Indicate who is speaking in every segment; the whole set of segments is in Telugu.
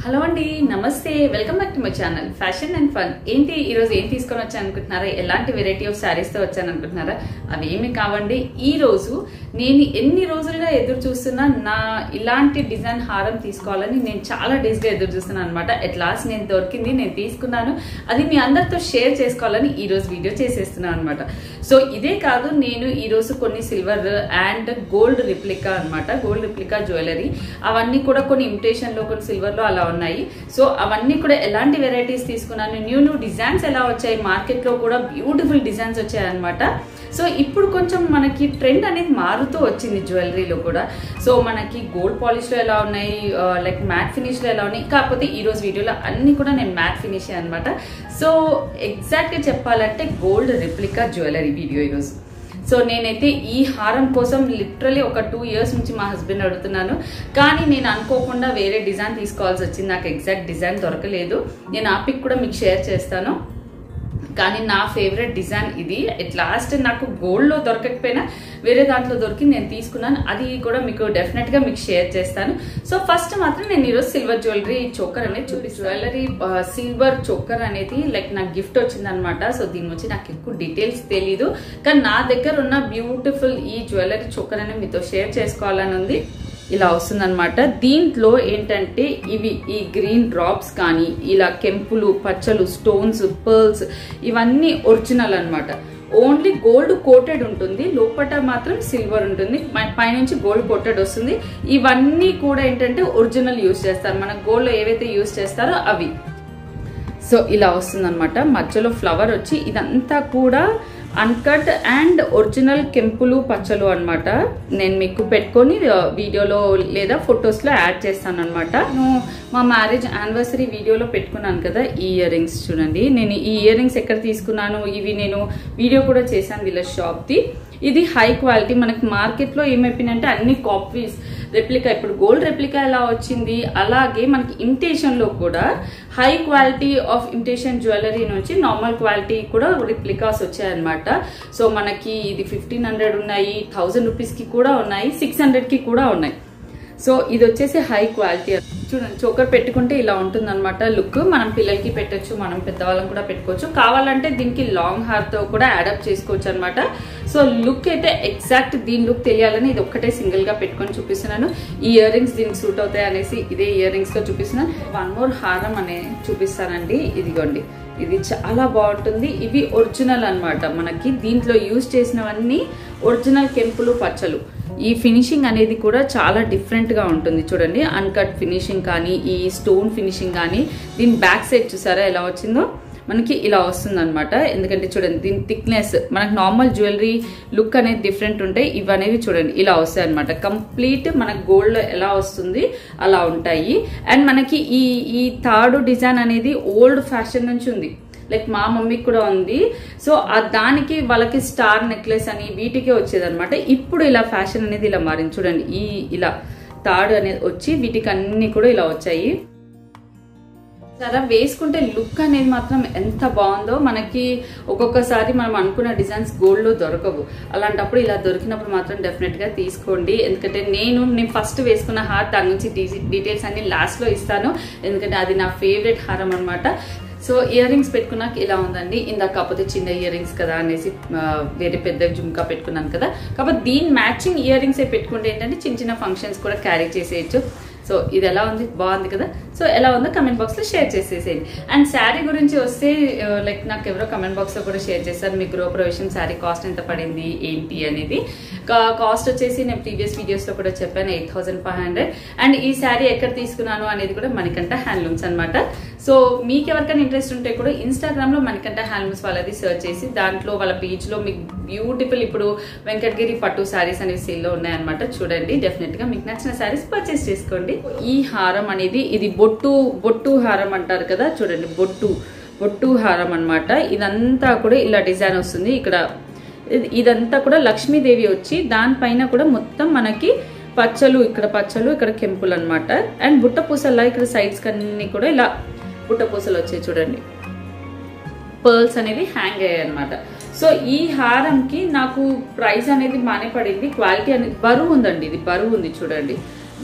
Speaker 1: హలో అండి నమస్తే welcome back to my channel fashion and fun ఏంటి ఈరోజు ఏం తీసుకొని వచ్చాను అనుకుంటున్నారా ఎలాంటి వెరైటీ ఆఫ్ శారీస్తో వచ్చాను అనుకుంటున్నారా అవి ఏమి కావండి ఈ రోజు నేను ఎన్ని రోజులుగా ఎదురు చూస్తున్నా నా ఇలాంటి డిజైన్ హారం తీసుకోవాలని నేను చాలా డేస్గా ఎదురు చూస్తున్నాను అనమాట ఎట్ లాస్ట్ నేను దొరికింది నేను తీసుకున్నాను అది మీ అందరితో షేర్ చేసుకోవాలని ఈ రోజు వీడియో చేసేస్తున్నాను అనమాట సో ఇదే కాదు నేను ఈ రోజు కొన్ని సిల్వర్ అండ్ గోల్డ్ రిప్లికా అన్నమాట గోల్డ్ రిప్లికా జ్యువెలరీ అవన్నీ కూడా కొన్ని ఇమిటేషన్ లో కొన్ని సిల్వర్ లో అలా ఉన్నాయి సో అవన్నీ కూడా ఎలాంటి వెరైటీస్ తీసుకున్నాను న్యూ న్యూ డిజైన్స్ ఎలా వచ్చాయి మార్కెట్ లో కూడా బ్యూటిఫుల్ డిజైన్స్ వచ్చాయి అనమాట సో ఇప్పుడు కొంచెం మనకి ట్రెండ్ అనేది మారుతూ వచ్చింది జ్యువెలరీలో కూడా సో మనకి గోల్డ్ పాలిష్ లో ఎలా ఉన్నాయి లైక్ మ్యాట్ ఫినిష్ లో ఎలా ఉన్నాయి కాకపోతే ఈ రోజు వీడియోలో అన్ని కూడా నేను మ్యాట్ ఫినిష్ అనమాట సో ఎగ్జాక్ట్ గా చెప్పాలంటే గోల్డ్ రిప్లికా జ్యువెలరీ వీడియో ఈరోజు సో నేనైతే ఈ హారం కోసం లిటరలీ ఒక టూ ఇయర్స్ నుంచి మా హస్బెండ్ అడుగుతున్నాను కానీ నేను అనుకోకుండా వేరే డిజైన్ తీసుకోవాల్సి వచ్చింది నాకు ఎగ్జాక్ట్ డిజైన్ దొరకలేదు నేను ఆ పిక్ కూడా మీకు షేర్ చేస్తాను కానీ నా ఫేవరెట్ డిజైన్ ఇది ఎట్ లాస్ట్ నాకు గోల్డ్లో దొరకకపోయినా వేరే దాంట్లో దొరికి నేను తీసుకున్నాను అది కూడా మీకు డెఫినెట్గా మీకు షేర్ చేస్తాను సో ఫస్ట్ మాత్రం నేను ఈరోజు సిల్వర్ జ్యువెలరీ చోకర్ అనేది చూపిస్తాను జ్యువెలరీ సిల్వర్ చోకర్ అనేది లైక్ నాకు గిఫ్ట్ వచ్చిందనమాట సో దీని గురించి నాకు ఎక్కువ డీటెయిల్స్ తెలీదు కానీ నా దగ్గర ఉన్న బ్యూటిఫుల్ ఈ జ్యువెలరీ చోకర్ అనేది మీతో షేర్ చేసుకోవాలని ఉంది ఇలా వస్తుందన్నమాట దీంట్లో ఏంటంటే ఇవి ఈ గ్రీన్ డ్రాప్స్ కానీ ఇలా కెంపులు పచ్చలు స్టోన్స్ పర్ల్స్ ఇవన్నీ ఒరిజినల్ అనమాట ఓన్లీ గోల్డ్ కోటెడ్ ఉంటుంది లోపల మాత్రం సిల్వర్ ఉంటుంది పైనుంచి గోల్డ్ కోటెడ్ వస్తుంది ఇవన్నీ కూడా ఏంటంటే ఒరిజినల్ యూస్ చేస్తారు మన గోల్డ్ ఏవైతే యూస్ చేస్తారో అవి సో ఇలా వస్తుందన్నమాట మధ్యలో ఫ్లవర్ వచ్చి ఇదంతా కూడా అన్కట్ అండ్ ఒరిజినల్ కెంపులు పచ్చలు అనమాట నేను మీకు పెట్టుకొని వీడియోలో లేదా ఫొటోస్లో యాడ్ చేస్తాను అనమాట నేను మా మ్యారేజ్ యానివర్సరీ వీడియోలో పెట్టుకున్నాను కదా ఈ ఇయర్ రింగ్స్ చూడండి నేను ఈ ఇయర్ రింగ్స్ ఎక్కడ తీసుకున్నాను ఇవి నేను వీడియో కూడా చేశాను వీళ్ళ షాప్ది ఇది హై క్వాలిటీ మనకి మార్కెట్లో ఏమైపోయిందంటే అన్ని కాపీస్ రెప్లికా ఇప్పుడు గోల్డ్ రెప్లికా ఎలా వచ్చింది అలాగే మనకి ఇమిటేషన్ లో కూడా high quality of imitation jewellery నుంచి నార్మల్ క్వాలిటీ కూడా రిప్లికాస్ వచ్చాయన్నమాట సో మనకి ఇది ఫిఫ్టీన్ హండ్రెడ్ ఉన్నాయి థౌజండ్ రూపీస్ కి కూడా ఉన్నాయి సిక్స్ హండ్రెడ్ కి కూడా ఉన్నాయి సో ఇది వచ్చేసి హై క్వాలిటీ చూడండి చోకర్ పెట్టుకుంటే ఇలా ఉంటుంది అనమాట లుక్ మనం పిల్లలకి పెట్టొచ్చు మనం పెద్దవాళ్ళం కూడా పెట్టుకోవచ్చు కావాలంటే దీనికి లాంగ్ హార్ తో కూడా అడాప్ట్ చేసుకోవచ్చు అనమాట సో లుక్ అయితే ఎగ్జాక్ట్ దీని లుక్ తెలియాలని ఇది ఒక్కటే సింగిల్ గా పెట్టుకొని చూపిస్తున్నాను ఈ ఇయర్ రింగ్స్ దీనికి సూట్ అవుతాయి అనేసి ఇదే ఇయర్ రింగ్స్ తో చూపిస్తున్నాను వన్ మోర్ హారం అనే చూపిస్తానండి ఇదిగోండి ఇది చాలా బాగుంటుంది ఇవి ఒరిజినల్ అనమాట మనకి దీంట్లో యూజ్ చేసినవన్నీ ఒరిజినల్ కెంపులు పచ్చలు ఈ ఫినిషింగ్ అనేది కూడా చాలా డిఫరెంట్గా ఉంటుంది చూడండి అన్కట్ ఫినిషింగ్ కానీ ఈ స్టోన్ ఫినిషింగ్ కానీ దీని బ్యాక్ సైడ్ చూసారా ఎలా వచ్చిందో మనకి ఇలా వస్తుంది అనమాట ఎందుకంటే చూడండి దీని థిక్నెస్ మనకు నార్మల్ జ్యువెలరీ లుక్ అనేది డిఫరెంట్ ఉంటాయి ఇవి అనేవి చూడండి ఇలా వస్తాయి అనమాట కంప్లీట్ మనకు గోల్డ్ ఎలా వస్తుంది అలా ఉంటాయి అండ్ మనకి ఈ ఈ థర్డ్ డిజైన్ అనేది ఓల్డ్ ఫ్యాషన్ నుంచి ఉంది లైక్ మా మమ్మీకి కూడా ఉంది సో ఆ దానికి వాళ్ళకి స్టార్ నెక్లెస్ అని వీటికే వచ్చేది అనమాట ఇప్పుడు ఇలా ఫ్యాషన్ అనేది ఇలా మారింది చూడండి ఈ ఇలా తాడు అనేది వచ్చి వీటికి అన్ని కూడా ఇలా వచ్చాయి చాలా వేసుకుంటే లుక్ అనేది మాత్రం ఎంత బాగుందో మనకి ఒక్కొక్కసారి మనం అనుకున్న డిజైన్స్ గోల్డ్లో దొరకవు అలాంటప్పుడు ఇలా దొరికినప్పుడు మాత్రం డెఫినెట్గా తీసుకోండి ఎందుకంటే నేను నేను ఫస్ట్ వేసుకున్న హార్ దాని నుంచి డీటెయిల్స్ అన్ని లాస్ట్లో ఇస్తాను ఎందుకంటే అది నా ఫేవరెట్ హారం అనమాట సో ఇయర్ రింగ్స్ పెట్టుకున్నాక ఇలా ఉందండి ఇందాక కాకపోతే చిన్న ఇయర్ రింగ్స్ కదా అనేసి వేరే పెద్ద జుమ్కా పెట్టుకున్నాను కదా కాకపోతే దీని మ్యాచింగ్ ఇయర్ రింగ్స్ పెట్టుకుంటే ఏంటంటే చిన్న చిన్న ఫంక్షన్స్ కూడా క్యారీ చేసేయచ్చు సో ఇది ఎలా ఉంది బాగుంది కదా సో ఎలా ఉందో కమెంట్ బాక్స్లో షేర్ చేసేసేయండి అండ్ శారీ గురించి వస్తే లైక్ నాకు ఎవరో కమెంట్ బాక్స్లో కూడా షేర్ చేశారు మీ గృహప్రవేశం శారీ కాస్ట్ ఎంత పడింది ఏంటి అనేది కాస్ట్ వచ్చేసి నేను ప్రీవియస్ వీడియోస్లో కూడా చెప్పాను eight thousand five hundred and ఈ శారీ ఎక్కడ తీసుకున్నాను అనేది కూడా మణికంఠ హ్యాండ్లూమ్స్ అనమాట సో మీకు ఎవరికైనా ఇంట్రెస్ట్ ఉంటే కూడా ఇన్స్టాగ్రామ్లో మణికంఠ హ్యాండ్లూమ్స్ వాళ్ళది సర్చ్ చేసి దాంట్లో వాళ్ళ పేజ్లో మీకు బ్యూటిఫుల్ ఇప్పుడు వెంకటగిరి పట్టు శారీస్ అనేవి సేల్లో ఉన్నాయన్నమాట చూడండి డెఫినెట్గా మీకు నచ్చిన శారీస్ పర్చేస్ చేసుకోండి ఈ హారం అనేది ఇది బొట్టు బొట్టు హారం అంటారు కదా చూడండి బొట్టు బొట్టు హారం అనమాట ఇదంతా కూడా ఇలా డిజైన్ వస్తుంది ఇక్కడ ఇదంతా కూడా లక్ష్మీదేవి వచ్చి దానిపైన కూడా మొత్తం మనకి పచ్చలు ఇక్కడ పచ్చలు ఇక్కడ కెంపులు అనమాట అండ్ బుట్ట పూసల్లా ఇక్కడ సైడ్స్ కన్నీ కూడా ఇలా బుట్ట పూసలు వచ్చాయి చూడండి పర్ల్స్ అనేవి హ్యాంగ్ అయ్యాయి అనమాట సో ఈ హారంకి నాకు ప్రైస్ అనేది బాగానే పడింది క్వాలిటీ అనేది బరువు ఉందండి ఇది బరువు ఉంది చూడండి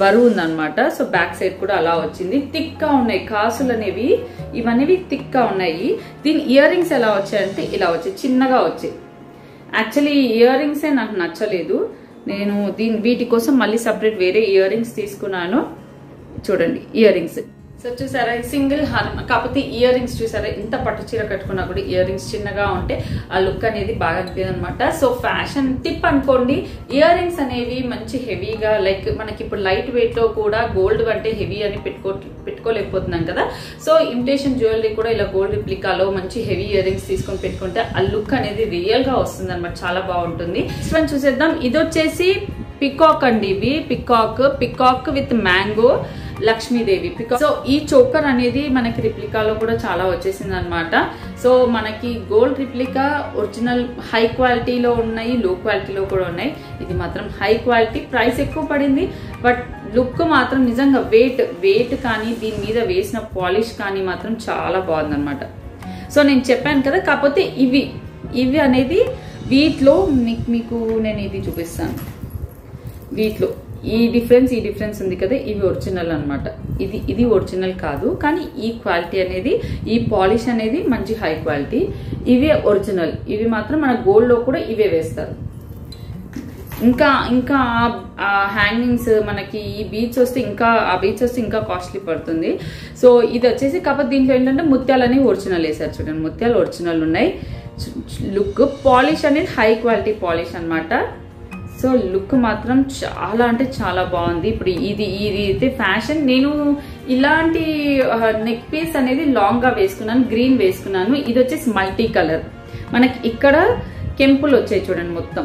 Speaker 1: బరువు ఉందన్నమాట సో బ్యాక్ సైడ్ కూడా అలా వచ్చింది థిక్గా ఉన్నాయి కాసులు అనేవి ఇవన్నీ థిక్గా ఉన్నాయి దీని ఇయర్ రింగ్స్ ఎలా వచ్చాయంటే ఇలా వచ్చాయి చిన్నగా వచ్చాయి యాక్చువల్లీ ఇయర్ రింగ్సే నాకు నచ్చలేదు నేను దీని వీటి కోసం మళ్ళీ సపరేట్ వేరే ఇయర్ రింగ్స్ తీసుకున్నాను చూడండి ఇయర్ రింగ్స్ సో చూసారా సింగిల్ హారం కాకపోతే ఇయర్ రింగ్స్ చూసారా ఇంత పట్టు చీర కట్టుకున్నా కూడా ఇయర్ రింగ్స్ చిన్నగా ఉంటే ఆ లుక్ అనేది బాగా అనిపించదు అనమాట సో ఫ్యాషన్ టిప్ అనుకోండి ఇయర్ రింగ్స్ అనేవి మంచి హెవీగా లైక్ మనకి ఇప్పుడు లైట్ వెయిట్ లో కూడా గోల్డ్ అంటే హెవీ అని పెట్టుకో పెట్టుకోలేకపోతున్నాం కదా సో ఇమిటేషన్ జ్యువెలరీ కూడా ఇలా గోల్డ్ రిప్లికాలో మంచి హెవీ ఇయర్ రింగ్స్ తీసుకొని పెట్టుకుంటే ఆ లుక్ అనేది రియల్ గా వస్తుంది అనమాట చాలా బాగుంటుంది నెక్స్ట్ వన్ చూసేద్దాం ఇది వచ్చేసి పికాక్ అండి ఇవి peacock peacock with mango Lakshmidevi so ఈ చోకర్ అనేది మనకి రిప్లికాలో కూడా చాలా వచ్చేసింది అనమాట సో మనకి గోల్డ్ రిప్లికా ఒరిజినల్ హై క్వాలిటీలో ఉన్నాయి లో క్వాలిటీలో కూడా ఉన్నాయి ఇది మాత్రం హై క్వాలిటీ ప్రైస్ ఎక్కువ పడింది బట్ లుక్ మాత్రం నిజంగా వెయిట్ వెయిట్ కానీ దీని మీద వేసిన పాలిష్ కానీ మాత్రం చాలా బాగుందన్నమాట సో నేను చెప్పాను కదా కాకపోతే ఇవి ఇవి అనేది వీటిలో మీకు మీకు నేను ఇది చూపిస్తాను వీటిలో ఈ డిఫరెన్స్ ఈ డిఫరెన్స్ ఉంది కదా ఇవి ఒరిజినల్ అనమాట ఇది ఇది ఒరిజినల్ కాదు కానీ ఈ క్వాలిటీ అనేది ఈ పాలిష్ అనేది మంచి హై క్వాలిటీ ఇవే ఒరిజినల్ ఇవి మాత్రం మన గోల్డ్లో కూడా ఇవే వేస్తారు ఇంకా ఇంకా ఆ హ్యాంగింగ్స్ మనకి ఈ బీచ్ వస్తే ఇంకా ఆ బీచ్ వస్తే ఇంకా కాస్ట్లీ పడుతుంది సో ఇది వచ్చేసి కాకపోతే దీంట్లో ఏంటంటే ముత్యాలు అనేవి ఒరిజినల్ వేసారు చూడండి ముత్యాలు ఒరిజినల్ ఉన్నాయి లుక్ పాలిష్ అనేది హై క్వాలిటీ పాలిష్ అనమాట సో లుక్ మాత్రం చాలా అంటే చాలా బాగుంది ఇప్పుడు ఇది ఇది అయితే ఫ్యాషన్ నేను ఇలాంటి నెక్ పీస్ అనేది లాంగ్ గా వేసుకున్నాను గ్రీన్ వేసుకున్నాను ఇది వచ్చేసి మల్టీ కలర్ మనకి ఇక్కడ కెంపులు వచ్చాయి చూడండి మొత్తం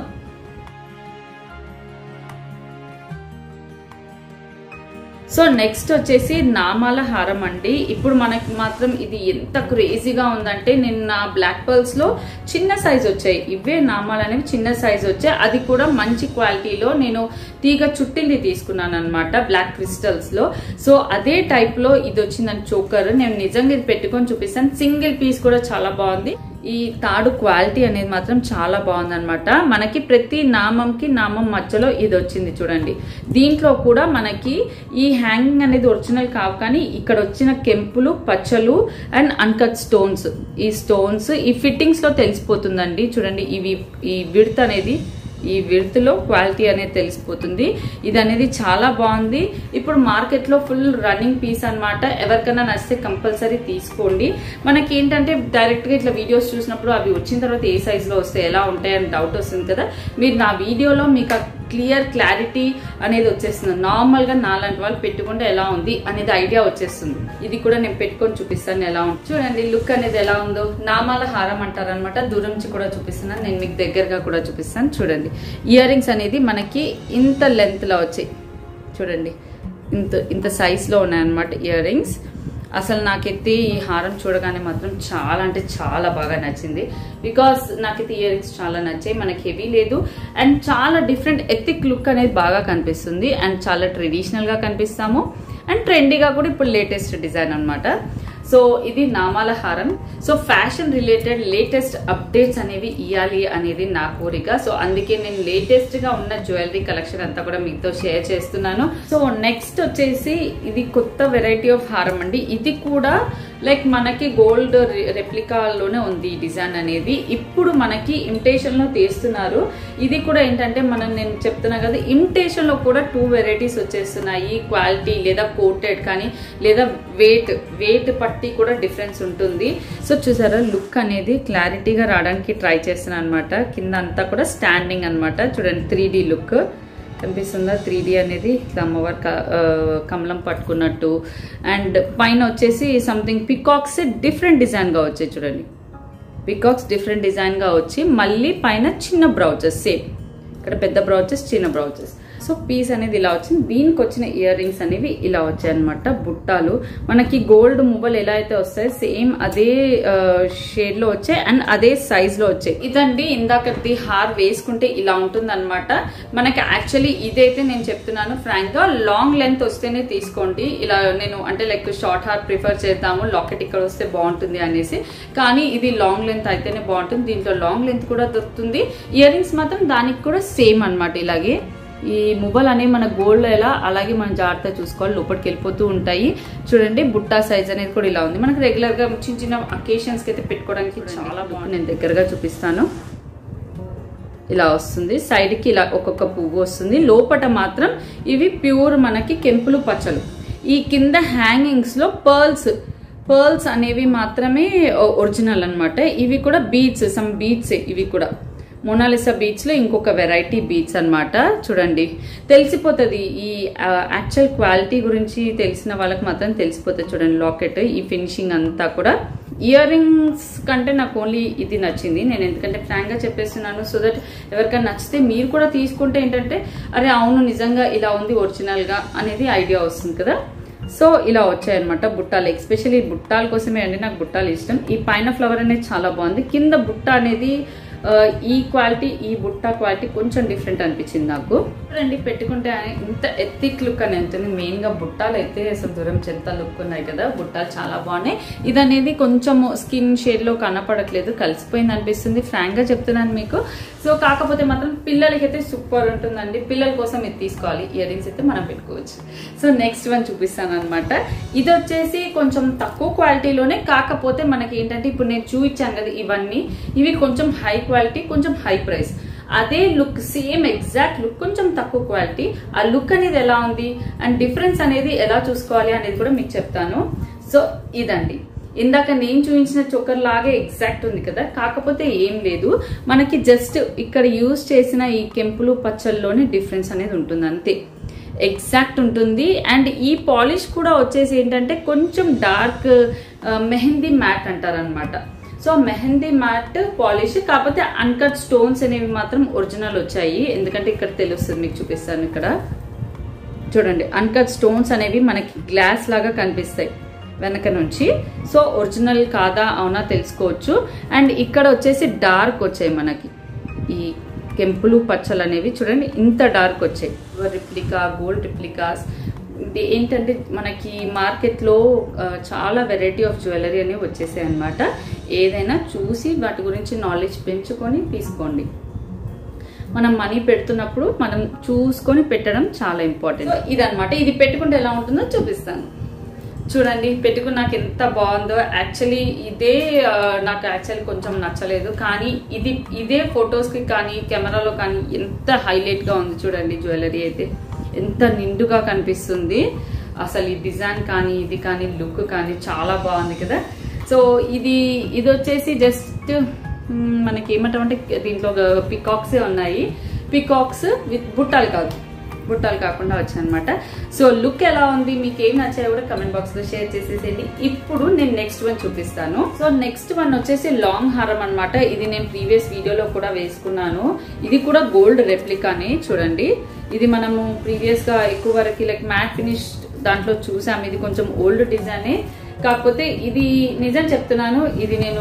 Speaker 1: సో నెక్స్ట్ వచ్చేసి నామాల హారం అండి ఇప్పుడు మనకి మాత్రం ఇది ఎంత క్రేజీగా ఉందంటే నేను నా బ్లాక్ పర్ల్స్ లో చిన్న సైజ్ వచ్చాయి ఇవే నామాలు అనేవి చిన్న సైజ్ వచ్చాయి అది కూడా మంచి క్వాలిటీలో నేను తీగ చుట్టింది తీసుకున్నాను అనమాట బ్లాక్ క్రిస్టల్స్ లో సో అదే టైప్ లో ఇది వచ్చిందని చోకర్ నేను నిజంగా ఇది పెట్టుకొని చూపిస్తాను సింగిల్ పీస్ కూడా చాలా బాగుంది ఈ తాడు క్వాలిటీ అనేది మాత్రం చాలా బాగుందన్నమాట మనకి ప్రతి నామంకి నామం మధ్యలో ఇది వచ్చింది చూడండి దీంట్లో కూడా మనకి ఈ హ్యాంగింగ్ అనేది ఒరిజినల్ కావు కానీ ఇక్కడ వచ్చిన కెంపులు పచ్చలు అండ్ అన్కట్ స్టోన్స్ ఈ స్టోన్స్ ఈ ఫిట్టింగ్స్ లో తెలిసిపోతుందండి చూడండి ఇవి ఈ విడత్ అనేది ఈ విడతలో క్వాలిటీ అనేది తెలిసిపోతుంది ఇది అనేది చాలా బాగుంది ఇప్పుడు మార్కెట్లో ఫుల్ రన్నింగ్ పీస్ అనమాట ఎవరికైనా నచ్చితే కంపల్సరీ తీసుకోండి మనకి ఏంటంటే డైరెక్ట్గా ఇట్లా వీడియోస్ చూసినప్పుడు అవి వచ్చిన తర్వాత ఏ సైజులో వస్తే ఎలా ఉంటాయని డౌట్ వస్తుంది కదా మీరు నా వీడియోలో మీకు క్లియర్ క్లారిటీ అనేది వచ్చేస్తుంది నార్మల్ గా నాలాంటి వాళ్ళు పెట్టుకుంటే ఎలా ఉంది అనేది ఐడియా వచ్చేస్తుంది ఇది కూడా నేను పెట్టుకొని చూపిస్తాను ఎలా ఉంది చూడండి లుక్ అనేది ఎలా ఉందో నామాల హారం అంటారు అనమాట దూరం నుంచి కూడా చూపిస్తున్నాను నేను మీకు దగ్గరగా కూడా చూపిస్తాను చూడండి ఇయర్ రింగ్స్ అనేది మనకి ఇంత లెంత్ లో వచ్చాయి చూడండి ఇంత ఇంత సైజ్ లో ఉన్నాయన్నమాట ఇయర్ రింగ్స్ అసలు నాకైతే ఈ హారం చూడగానే మాత్రం చాలా అంటే చాలా బాగా నచ్చింది బికాస్ నాకైతే ఇయర్ రింగ్స్ చాలా నచ్చాయి మనకి హెవీ లేదు అండ్ చాలా డిఫరెంట్ ఎథిక్ లుక్ అనేది బాగా కనిపిస్తుంది అండ్ చాలా ట్రెడిషనల్ గా కనిపిస్తాము అండ్ ట్రెండీగా కూడా ఇప్పుడు లేటెస్ట్ డిజైన్ అనమాట సో ఇది నామాల హారం so fashion related latest updates అనేవి ఇవ్వాలి అనేది నా కోరిక సో అందుకే నేను లేటెస్ట్ గా ఉన్న జ్యువెలరీ కలెక్షన్ అంతా కూడా మీతో షేర్ చేస్తున్నాను సో నెక్స్ట్ వచ్చేసి ఇది కొత్త వెరైటీ ఆఫ్ హారం అండి ఇది కూడా లైక్ మనకి గోల్డ్ రెప్లికాలోనే ఉంది ఈ డిజైన్ అనేది ఇప్పుడు మనకి ఇమిటేషన్ లో తీస్తున్నారు ఇది కూడా ఏంటంటే మనం నేను చెప్తున్నా కదా ఇమిటేషన్ లో కూడా టూ వెరైటీస్ వచ్చేస్తున్నాయి క్వాలిటీ లేదా కోటెడ్ కానీ లేదా వెయిట్ వెయిట్ పట్టి కూడా డిఫరెన్స్ ఉంటుంది సో చూసారా లుక్ అనేది క్లారిటీగా రావడానికి ట్రై చేస్తున్నాను అనమాట కింద అంతా కూడా స్టాండింగ్ అనమాట చూడండి త్రీ లుక్ కనిపిస్తుందా త్రీ అనేది ఇట్లా అమ్మవారు కమలం పట్టుకున్నట్టు అండ్ పైన వచ్చేసి సంథింగ్ పికాక్స్ డిఫరెంట్ డిజైన్గా వచ్చాయి చూడండి పికాక్స్ డిఫరెంట్ డిజైన్గా వచ్చి మళ్ళీ పైన చిన్న బ్రౌచెస్ సేమ్ ఇక్కడ పెద్ద బ్రౌచెస్ చిన్న బ్రౌచెస్ సో పీస్ అనేది ఇలా వచ్చింది దీనికి వచ్చిన ఇయర్ రింగ్స్ అనేవి ఇలా వచ్చాయి అనమాట బుట్టాలు మనకి గోల్డ్ మువ్వలు ఎలా అయితే వస్తాయి సేమ్ అదే షేడ్ లో వచ్చాయి అండ్ అదే సైజ్ లో వచ్చాయి ఇదండి ఇందాకది హార్ వేసుకుంటే ఇలా ఉంటుంది అనమాట మనకి యాక్చువల్లీ ఇదైతే నేను చెప్తున్నాను ఫ్రాంక్ గా లాంగ్ లెంత్ వస్తేనే తీసుకోండి ఇలా నేను అంటే లైక్ షార్ట్ హార్ ప్రిఫర్ చేద్దాము లాకెట్ ఇక్కడ వస్తే బాగుంటుంది అనేసి కానీ ఇది లాంగ్ లెంత్ అయితేనే బాగుంటుంది దీంట్లో లాంగ్ లెంత్ కూడా దొరుకుతుంది ఇయర్ రింగ్స్ మాత్రం దానికి కూడా సేమ్ అనమాట ఇలాగే ఈ మువ్వలు అనేవి మన గోల్డ్ ఎలా అలాగే మనం జాగ్రత్త చూసుకోవాలి లోపలికి వెళ్ళిపోతూ ఉంటాయి చూడండి బుట్టా సైజ్ అనేది కూడా ఇలా ఉంది మనకి రెగ్యులర్ గా చిన్న చిన్న అకేషన్స్ కి అయితే పెట్టుకోవడానికి చాలా బాగుంది నేను దగ్గరగా చూపిస్తాను ఇలా వస్తుంది సైడ్ కి ఇలా ఒక్కొక్క పువ్వు వస్తుంది లోపట మాత్రం ఇవి ప్యూర్ మనకి కెంపులు పచ్చలు ఈ కింద హ్యాంగింగ్స్ లో పర్ల్స్ పర్ల్స్ అనేవి మాత్రమే ఒరిజినల్ అన్నమాట ఇవి కూడా బీట్స్ సమ్ బీట్స్ ఇవి కూడా మొనాలిసా బీచ్ లో ఇంకొక వెరైటీ బీచ్ అన్నమాట చూడండి తెలిసిపోతుంది ఈ యాక్చువల్ క్వాలిటీ గురించి తెలిసిన వాళ్ళకి మాత్రం తెలిసిపోతుంది చూడండి లాకెట్ ఈ ఫినిషింగ్ అంతా కూడా ఇయర్ రింగ్స్ కంటే నాకు ఓన్లీ ఇది నచ్చింది నేను ఎందుకంటే ఫ్రాంక్ గా చెప్పేస్తున్నాను సో దట్ ఎవరికైనా నచ్చితే మీరు కూడా తీసుకుంటే ఏంటంటే అరే అవును నిజంగా ఇలా ఉంది ఒరిజినల్ గా అనేది ఐడియా వస్తుంది కదా సో ఇలా వచ్చాయన్నమాట బుట్టాలు ఎస్పెషల్లీ బుట్టాల కోసమే అండి నాకు బుట్టాలు ఇష్టం ఈ పైన ఫ్లవర్ అనేది చాలా బాగుంది కింద బుట్ట అనేది ఆ, ఈ క్వాలిటీ ఈ బుట్ట క్వాలిటీ కొంచెం డిఫరెంట్ అనిపించింది నాకు రండి పెట్టుకుంటే ఇంత ఎత్తిక్ లుక్ అని ఉంటుంది మెయిన్ గా బుట్టాలు అయితే అసలు దూరం చెంత లుక్ ఉన్నాయి కదా బుట్టాలు చాలా బాగున్నాయి ఇది అనేది కొంచెం స్కిన్ షేడ్ లో కనపడట్లేదు కలిసిపోయింది అనిపిస్తుంది ఫ్రాంక్ గా చెప్తున్నాను మీకు సో కాకపోతే మాత్రం పిల్లలకైతే సూపర్ ఉంటుందండి పిల్లల కోసం ఇది తీసుకోవాలి ఇయర్ రింగ్స్ అయితే మనం పెట్టుకోవచ్చు సో నెక్స్ట్ వన్ చూపిస్తాను అనమాట ఇది వచ్చేసి కొంచెం తక్కువ క్వాలిటీలోనే కాకపోతే మనకి ఏంటంటే ఇప్పుడు నేను చూపించాను కదా ఇవన్నీ ఇవి కొంచెం హై క్వాలిటీ కొంచెం హై ప్రైస్ అదే లుక్ సేమ్ ఎగ్జాక్ట్ లుక్ కొంచెం తక్కువ క్వాలిటీ ఆ లుక్ అనేది ఎలా ఉంది అండ్ డిఫరెన్స్ అనేది ఎలా చూసుకోవాలి అనేది కూడా మీకు చెప్తాను సో ఇదండి ఇందాక నేను చూపించిన చొక్కర్ లాగే ఎగ్జాక్ట్ ఉంది కదా కాకపోతే ఏం లేదు మనకి జస్ట్ ఇక్కడ యూజ్ చేసిన ఈ కెంపులు పచ్చల్లోనే డిఫరెన్స్ అనేది ఉంటుంది అంతే ఎగ్జాక్ట్ ఉంటుంది అండ్ ఈ పాలిష్ కూడా వచ్చేసి ఏంటంటే కొంచెం డార్క్ మెహందీ మ్యాట్ అంటారనమాట సో మెహందీ మ్యాట్ పాలిష్ కాకపోతే అన్కట్ స్టోన్స్ అనేవి మాత్రం ఒరిజినల్ వచ్చాయి ఎందుకంటే ఇక్కడ తెలుస్తుంది మీకు చూపిస్తాను ఇక్కడ చూడండి అన్కట్ స్టోన్స్ అనేవి మనకి గ్లాస్ లాగా కనిపిస్తాయి వెనక నుంచి సో ఒరిజినల్ కాదా అవునా తెలుసుకోవచ్చు అండ్ ఇక్కడ వచ్చేసి డార్క్ వచ్చాయి మనకి ఈ కెంపులు పచ్చలు అనేవి చూడండి ఇంత డార్క్ వచ్చాయి రిప్లికా గోల్డ్ రిప్లికాస్ ఇది ఏంటంటే మనకి మార్కెట్లో ఆ, చాలా వెరైటీ ఆఫ్ జ్యువెలరీ అనేవి వచ్చేసాయి అనమాట ఏదైనా చూసి వాటి గురించి నాలెడ్జ్ పెంచుకొని తీసుకోండి మనం మనీ పెడుతున్నప్పుడు మనం చూసుకొని పెట్టడం చాలా ఇంపార్టెంట్ ఇదన్నమాట ఇది పెట్టుకుంటే ఎలా ఉంటుందో చూపిస్తాను చూడండి పెట్టుకుని నాకు ఎంత బాగుందో యాక్చువల్లీ ఇదే ఆ, నాకు యాక్చువల్లీ కొంచెం నచ్చలేదు కానీ ఇది ఇదే ఫొటోస్ కి కానీ కెమెరాలో కానీ ఎంత హైలైట్ గా ఉంది చూడండి జ్యువెలరీ అయితే ఎంత నిండుగా కనిపిస్తుంది అసలు ఈ డిజైన్ కానీ ఇది కానీ లుక్ కానీ చాలా బాగుంది కదా సో ఇది ఇది వచ్చేసి జస్ట్ మనకి ఏమంటామంటే దీంట్లో పికాక్సే ఉన్నాయి పికాక్స్ విత్ బుట్టాలు కాదు బుట్టాలు కాకుండా వచ్చాయన్నమాట సో లుక్ ఎలా ఉంది మీకు ఏం నచ్చాయో కూడా కమెంట్ బాక్స్ లో షేర్ చేసేసేయండి ఇప్పుడు నేను నెక్స్ట్ వన్ చూపిస్తాను సో నెక్స్ట్ వన్ వచ్చేసి లాంగ్ హారం అన్నమాట ఇది నేను ప్రీవియస్ వీడియోలో కూడా వేసుకున్నాను ఇది కూడా గోల్డ్ రెప్లికానే చూడండి ఇది మనము ప్రీవియస్ గా ఎక్కువ వరకు లైక్ మ్యాట్ ఫినిష్ దాంట్లో చూసాం ఇది కొంచెం ఓల్డ్ డిజైనే కాకపోతే ఇది నిజం చెప్తున్నాను ఇది నేను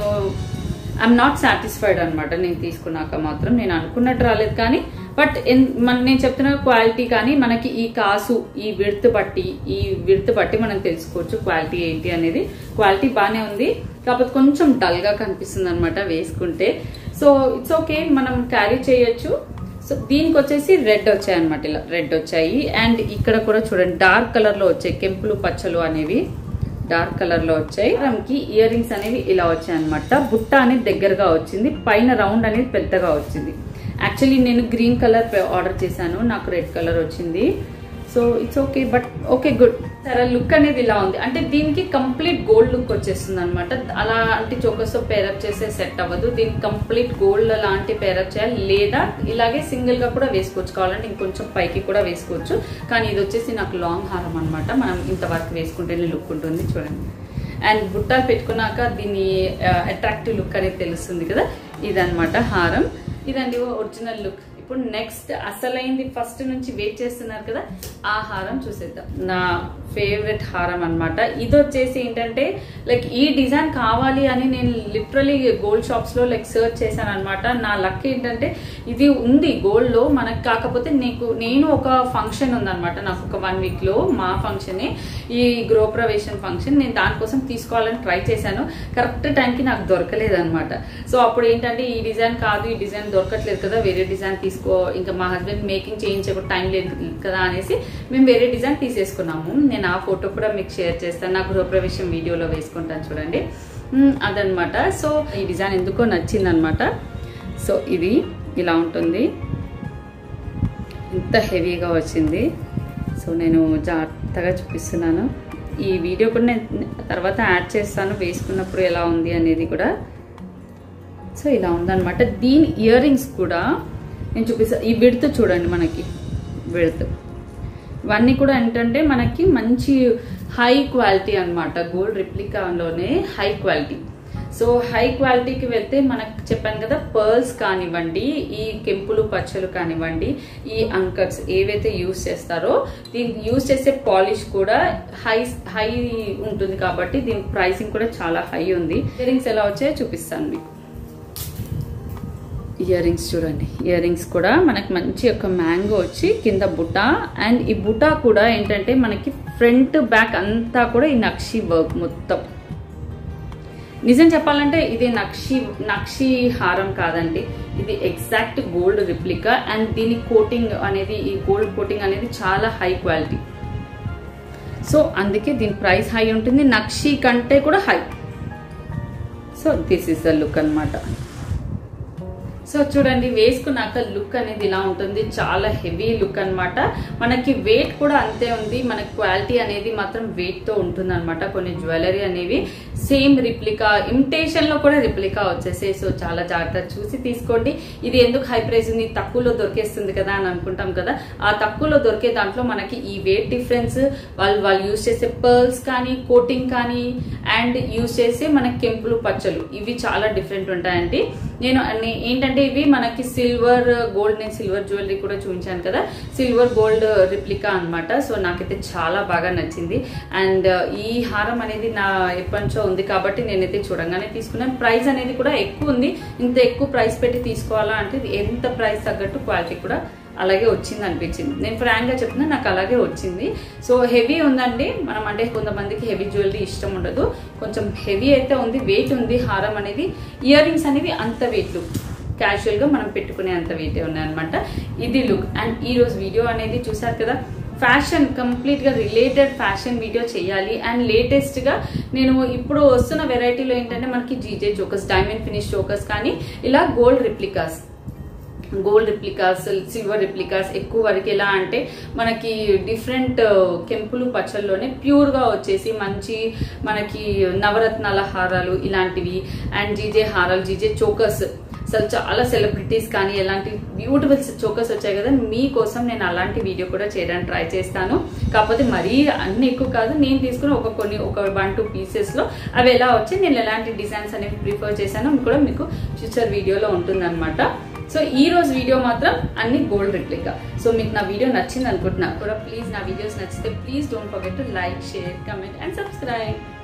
Speaker 1: ఐఎమ్ నాట్ సాటిస్ఫైడ్ అనమాట నేను తీసుకున్నాక మాత్రం నేను అనుకున్నట్టు రాలేదు కానీ బట్ మన నేను చెప్తున్న క్వాలిటీ కానీ మనకి ఈ కాసు ఈ విడత్ బట్టి ఈ విడత్ బట్టి మనం తెలుసుకోవచ్చు క్వాలిటీ ఏంటి అనేది క్వాలిటీ బాగానే ఉంది కాకపోతే కొంచెం డల్ గా కనిపిస్తుంది అనమాట వేసుకుంటే సో ఇట్స్ ఓకే మనం క్యారీ చేయొచ్చు సో దీనికి వచ్చేసి రెడ్ వచ్చాయి అనమాట ఇలా రెడ్ వచ్చాయి అండ్ ఇక్కడ కూడా చూడండి డార్క్ కలర్ లో వచ్చాయి కెంపులు పచ్చలు అనేవి డార్క్ కలర్ లో వచ్చాయి కి ఇయర్ రింగ్స్ అనేవి ఇలా వచ్చాయి అనమాట బుట్ట అనేది దగ్గరగా వచ్చింది పైన రౌండ్ అనేది పెద్దగా వచ్చింది యాక్చువల్లీ నేను గ్రీన్ కలర్ ఆర్డర్ చేశాను నాకు రెడ్ కలర్ వచ్చింది so it's okay but okay good సరే లుక్ అనేది ఇలా ఉంది అంటే దీనికి కంప్లీట్ గోల్డ్ లుక్ వచ్చేస్తుంది అనమాట అలా అంటే చోకస్తో పేరప్ చేసే సెట్ అవ్వదు దీనికి కంప్లీట్ గోల్డ్ లాంటి పేరప్ చేయాలి లేదా ఇలాగే సింగిల్ గా కూడా వేసుకోవచ్చు కావాలంటే ఇంకొంచెం పైకి కూడా వేసుకోవచ్చు కానీ ఇది వచ్చేసి నాకు లాంగ్ హారం అనమాట మనం ఇంతవరకు వేసుకుంటేనే లుక్ ఉంటుంది చూడండి అండ్ బుట్టాలు పెట్టుకున్నాక దీని అట్రాక్టివ్ లుక్ అనేది తెలుస్తుంది కదా ఇదన్నమాట హారం ఇదండి ఒరిజినల్ లుక్ ఇప్పుడు నెక్స్ట్ అసలైంది ఫస్ట్ నుంచి వెయిట్ చేస్తున్నారు కదా ఆ హారం చూసేద్దాం నా ఫేవరెట్ హారం అన్నమాట ఇది వచ్చేసి ఏంటంటే లైక్ ఈ డిజైన్ కావాలి అని నేను లిటరలీ గోల్డ్ షాప్స్ లో లైక్ సర్చ్ చేశాను అనమాట నా లక్ ఏంటంటే ఇది ఉంది గోల్డ్ లో మనకు కాకపోతే నీకు నేను ఒక ఫంక్షన్ ఉందన్నమాట నాకు ఒక వన్ వీక్ లో మా ఫంక్షన్ ఈ గృహప్రవేశం ఫంక్షన్ నేను దానికోసం తీసుకోవాలని ట్రై చేశాను కరెక్ట్ టైంకి నాకు దొరకలేదు అనమాట సో అప్పుడు ఏంటంటే ఈ డిజైన్ కాదు ఈ డిజైన్ దొరకట్లేదు కదా వేరే డిజైన్ తీసుకో ఇంకా మా హస్బెండ్ మేకింగ్ చేయించే టైం లేదు కదా అనేసి మేము వేరే డిజైన్ తీసేసుకున్నాము నేను ఆ ఫోటో కూడా మీకు షేర్ చేస్తాను నా గృహప్రవేశం వీడియోలో వేసుకుంటాను చూడండి మ్, అదనమాట సో ఈ డిజైన్ ఎందుకో నచ్చిందనమాట సో ఇది ఇలా ఉంటుంది ఇంత హెవీగా వచ్చింది సో నేను జాగ్రత్తగా చూపిస్తున్నాను ఈ వీడియో కూడా నేను తర్వాత యాడ్ చేస్తాను వేసుకున్నప్పుడు ఎలా ఉంది అనేది కూడా సో ఇలా ఉందన్నమాట దీని ఇయర్ రింగ్స్ కూడా నేను చూపిస్తాను ఈ విడత చూడండి మనకి విడత ఇవన్నీ కూడా ఏంటంటే మనకి మంచి హై క్వాలిటీ అన్నమాట గోల్డ్ రిప్లికాలోనే హై క్వాలిటీ సో హై క్వాలిటీకి వెళ్తే మనకు చెప్పాను కదా పర్ల్స్ కానివ్వండి ఈ కెంపులు పచ్చలు కానివ్వండి ఈ అంకర్స్ ఏవైతే యూస్ చేస్తారో దీనికి యూస్ చేసే పాలిష్ కూడా హై హై ఉంటుంది కాబట్టి దీని ప్రైసింగ్ కూడా చాలా హై ఉంది ఇయర్ రింగ్స్ ఎలా వచ్చాయో చూపిస్తాను మీకు ఇయర్ రింగ్స్ చూడండి ఇయర్ రింగ్స్ కూడా మనకి మంచి ఒక మ్యాంగో వచ్చి కింద బుట్ట అండ్ ఈ బుట్ట కూడా ఏంటంటే మనకి ఫ్రంట్ బ్యాక్ అంతా కూడా ఈ నక్షి వర్క్ మొత్తం నిజం చెప్పాలంటే ఇది నక్షి నక్షి హారం కాదండి ఇది ఎగ్జాక్ట్ గోల్డ్ రిప్లికా అండ్ దీని కోటింగ్ అనేది ఈ గోల్డ్ కోటింగ్ అనేది చాలా హై క్వాలిటీ సో అందుకే దీని ప్రైస్ హై ఉంటుంది నక్షి కంటే కూడా high so this is the look అన్నమాట సో చూడండి వేసుకున్నాక లుక్ అనేది ఇలా ఉంటుంది చాలా హెవీ లుక్ అన్నమాట మనకి వెయిట్ కూడా అంతే ఉంది మన క్వాలిటీ అనేది మాత్రం వెయిట్ తో ఉంటుంది అనమాట కొన్ని జ్యువెలరీ అనేవి సేమ్ రిప్లికా ఇమిటేషన్ లో కూడా రిప్లికా వచ్చేసాయి సో చాలా జాగ్రత్త చూసి తీసుకోండి ఇది ఎందుకు హై ప్రైస్ ఉంది తక్కువలో దొరికేస్తుంది కదా అని అనుకుంటాం కదా ఆ తక్కువలో దొరికే దాంట్లో మనకి ఈ వెయిట్ డిఫరెన్స్ వాళ్ళు వాళ్ళు యూస్ చేసే పర్ల్స్ కానీ కోటింగ్ కానీ అండ్ యూస్ చేసే మన కెంపులు పచ్చలు ఇవి చాలా డిఫరెంట్ ఉంటాయండి నేను అన్ని ఏంటంటే ఇవి మనకి సిల్వర్ గోల్డ్ నేను సిల్వర్ జ్యువెలరీ కూడా చూపించాను కదా సిల్వర్ గోల్డ్ రిప్లికా అన్నమాట సో నాకైతే చాలా బాగా నచ్చింది అండ్ ఈ హారం అనేది నా ఎప్పటి నుంచో ఉంది కాబట్టి నేనైతే చూడంగానే తీసుకున్నాను ప్రైస్ అనేది కూడా ఎక్కువ ఉంది ఇంత ఎక్కువ ప్రైస్ పెట్టి తీసుకోవాలా అంటే ఇది ఎంత ప్రైస్ తగ్గట్టు క్వాలిటీ కూడా అలాగే వచ్చింది అనిపించింది నేను ఫ్రాంక్ గా చెప్తున్నా నాకు అలాగే వచ్చింది సో హెవీ ఉందండి మనం అంటే కొంతమందికి హెవీ జ్యువెలరీ ఇష్టం ఉండదు కొంచెం హెవీ అయితే ఉంది వెయిట్ ఉంది హారం అనేది ఇయర్ రింగ్స్ అనేవి అంత వెయిట్ క్యాజువల్ గా మనం పెట్టుకునే అంత వెయిట్ ఉన్నాయి అనమాట ఇది లుక్ అండ్ ఈ రోజు వీడియో అనేది చూసారు కదా ఫ్యాషన్ కంప్లీట్ గా రిలేటెడ్ ఫ్యాషన్ వీడియో చేయాలి అండ్ లేటెస్ట్ గా నేను ఇప్పుడు వస్తున్న వెరైటీలో ఏంటంటే మనకి GJ chokers diamond finish chokers కానీ ఇలా gold replicas gold replicas silver replicas ఎక్కువ వరకు ఎలా అంటే మనకి డిఫరెంట్ కెంపులు పచ్చల్లోనే ప్యూర్ గా వచ్చేసి మంచి మనకి నవరత్నాల హారాలు ఇలాంటివి అండ్ జీజే హారాలు జీజే చోకర్స్ అసలు చాలా సెలబ్రిటీస్ కానీ ఎలాంటి బ్యూటిఫుల్ చోకర్స్ వచ్చాయి కదా మీకోసం నేను అలాంటి వీడియో కూడా చేయడానికి ట్రై చేస్తాను కాకపోతే మరీ అన్ని ఎక్కువ కాదు నేను తీసుకున్న ఒక కొన్ని ఒక వన్ టూ పీసెస్ లో అవి ఎలా వచ్చి నేను ఎలాంటి డిజైన్స్ అనేవి ప్రిఫర్ చేశానో కూడా మీకు ఫ్యూచర్ వీడియోలో ఉంటుందన్నమాట సో ఈ రోజు వీడియో మాత్రం అన్ని గోల్డ్ రిప్లికా సో మీకు నా వీడియో నచ్చింది అనుకుంటున్నా కూడా ప్లీజ్ నా వీడియోస్ నచ్చితే please don't forget to like share comment and subscribe